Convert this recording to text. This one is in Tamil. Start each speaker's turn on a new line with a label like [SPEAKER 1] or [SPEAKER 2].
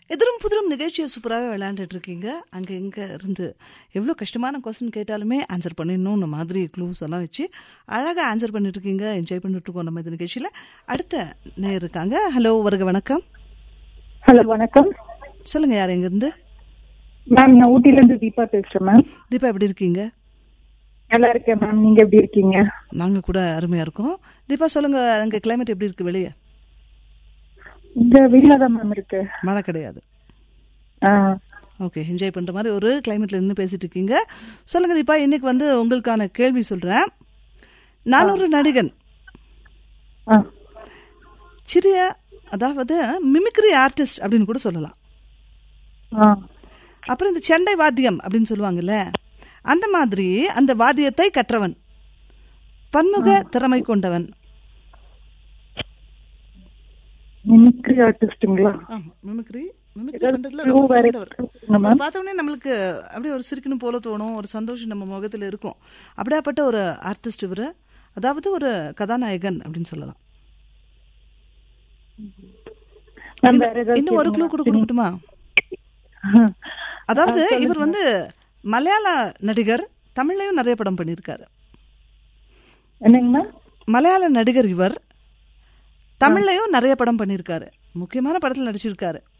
[SPEAKER 1] எதிரும் புதிரும் நிகழ்ச்சியை சூப்பராகவே விளையாண்டுட்டு இருக்கீங்க அங்கே இங்கே இருந்து எவ்வளோ கஷ்டமான கொஸ்டின் கேட்டாலுமே ஆன்சர் பண்ணிடணும்னு மாதிரி க்ளூஸ் எல்லாம் வச்சு அழகாக ஆன்சர் பண்ணிட்டு இருக்கீங்க என்ஜாய் பண்ணிட்டு இருக்கோம் நம்ம இந்த நிகழ்ச்சியில் அடுத்த நேர் இருக்காங்க ஹலோ வருக வணக்கம்
[SPEAKER 2] ஹலோ வணக்கம்
[SPEAKER 1] சொல்லுங்க யார் எங்கேருந்து
[SPEAKER 2] மேம் நான் ஊட்டில இருந்து தீபா பேசுறேன் மேம்
[SPEAKER 1] தீபா எப்படி இருக்கீங்க
[SPEAKER 2] நல்லா இருக்கேன் மேம் நீங்க எப்படி இருக்கீங்க
[SPEAKER 1] நாங்கள் கூட அருமையாக இருக்கோம் தீபா சொல்லுங்க அங்கே கிளைமேட் எப்படி இருக்கு வெளியே
[SPEAKER 2] இங்க வெயிலா தான் மேம் இருக்கு
[SPEAKER 1] மழை கிடையாது
[SPEAKER 2] ஆ,
[SPEAKER 1] ஓகே என்ஜாய் பண்ணுற மாதிரி ஒரு கிளைமேட்ல நின்று பேசிட்டு இருக்கீங்க சொல்லுங்க தீபா இன்னைக்கு வந்து உங்களுக்கான கேள்வி சொல்கிறேன் நான் ஒரு நடிகன்
[SPEAKER 2] ஆ,
[SPEAKER 1] சிறிய அதாவது மிமிக்ரி ஆர்டிஸ்ட் அப்படின்னு கூட சொல்லலாம்
[SPEAKER 2] ஆ.
[SPEAKER 1] அப்புறம் இந்த செண்டை வாத்தியம் அப்படின்னு சொல்லுவாங்கல்ல அந்த மாதிரி அந்த வாத்தியத்தை கற்றவன் பன்முக திறமை கொண்டவன்
[SPEAKER 2] மிமிக்ரி ஆர்டிஸ்டுங்களா
[SPEAKER 1] ஆமா மிமிக்ரி மிமிக்ரி
[SPEAKER 2] ஏதாவது
[SPEAKER 1] பண்றதுல
[SPEAKER 2] clue
[SPEAKER 1] ரொம்ப
[SPEAKER 2] வேற
[SPEAKER 1] சிறந்தவர்
[SPEAKER 2] இருக்குங்களா மேம்?
[SPEAKER 1] பார்த்த உடனே நம்மளுக்கு அப்படியே ஒரு சிரிக்கணும் போல தோணும் ஒரு சந்தோஷம் நம்ம முகத்துல இருக்கும் அப்படியாப்பட்ட ஒரு ஆர்டிஸ்ட் இவரு அதாவது ஒரு கதாநாயகன் அப்படின்னு சொல்லலாம்
[SPEAKER 2] மேம், வேற ஏதாவது
[SPEAKER 1] இன்னும் ஒரு க்ளூ கூட கொடுக்கட்டுமா
[SPEAKER 2] ஆ.
[SPEAKER 1] அதாவது இவர் வந்து மலையாள நடிகர் தமிழ்லயும் நிறைய படம் பண்ணியிருக்காரு
[SPEAKER 2] என்னங்க மேம்
[SPEAKER 1] மலையாள நடிகர் இவர் தமிழ்லயும் நிறைய படம் பண்ணியிருக்காரு முக்கியமான படத்தில் நடிச்சிருக்காரு